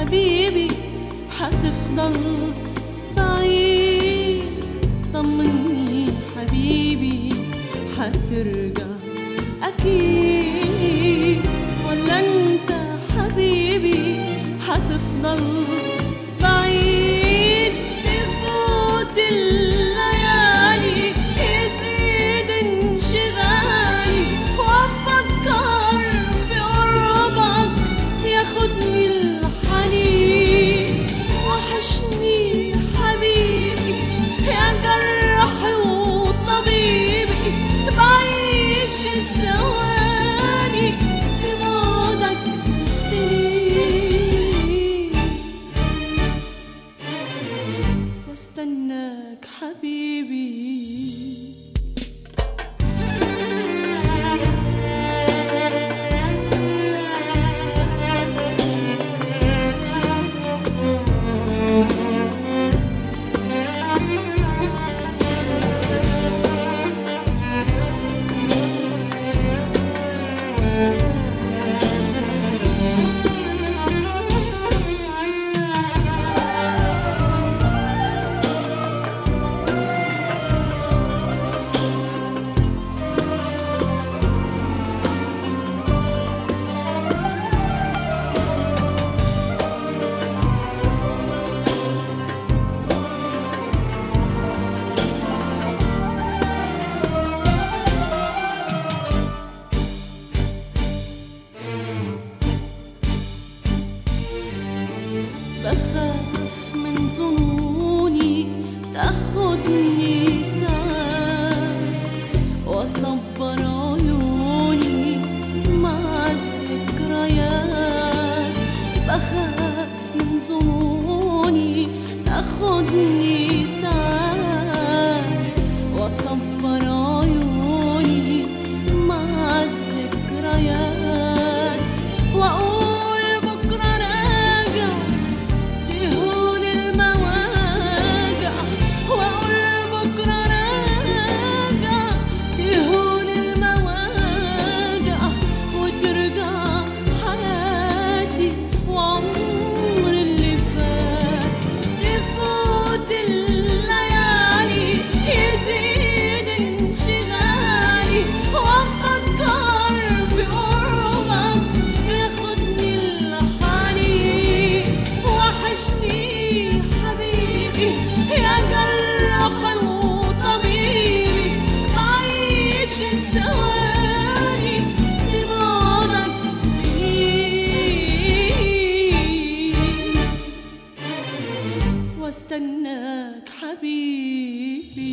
حبيبي حتفضل بعيد طمني حبيبي حترجع أكيد ولا أنت حبيبي حتفضل بعيد تفوت الليالي يزيد انشغالي وأفكر في قربك ياخدني الحنين وحشني حبيبي يا جرحي وطبيبي بعيش الثواني في بعدك سنين واستناك حبيبي بخاف من ظنوني تاخدني ساعات واصبر عيوني مع الذكريات بخاف من ظنوني تاخدني ساعات واتصبر عيوني مع الذكريات واقول بكره راجع تهون المواجع واقول بكره راجع تهون المواجع وترجع حياتي وعمر اللي فات تفوت الليالي يزيد انشغالي وافكر في قربك ياخدني الحنين وحشني حبيبي يا جرحي وطبيبي بعيش الثواني لبعدك سنين واستناك حبيبي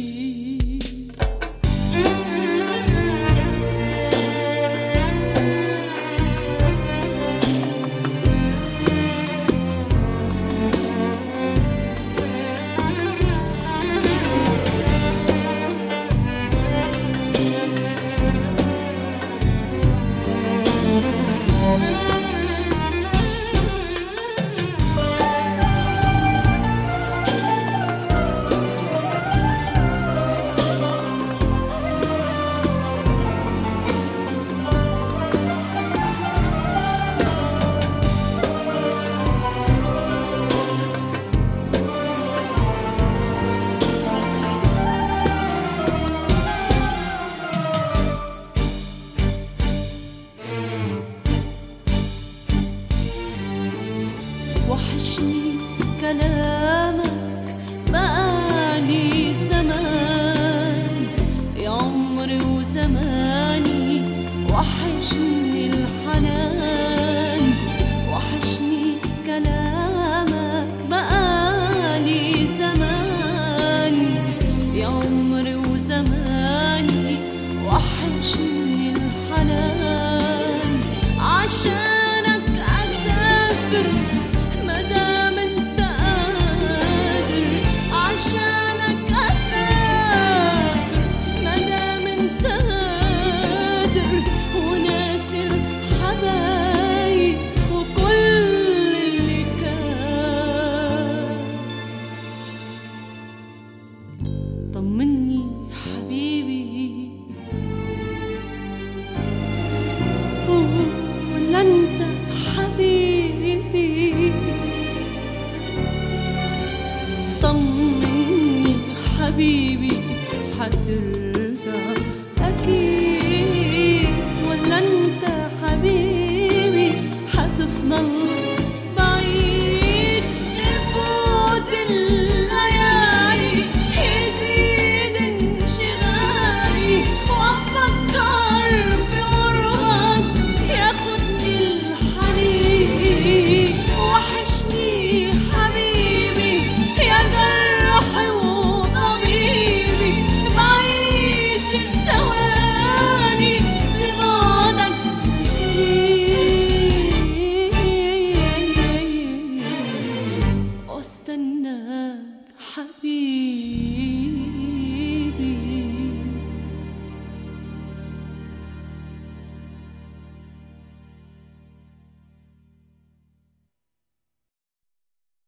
وحشني كلامك بقالي زمان يا عمري وزماني وحشني الحنان وحشني كلامك بقالي زمان يا عمري وزماني وحشني الحنان عشانك أسافر مدام انت قادر عشانك أسافر مدام انت قادر وناسي الحبايب وكل اللي كان طمني حبيبي ولا انت حبيبي حبيبي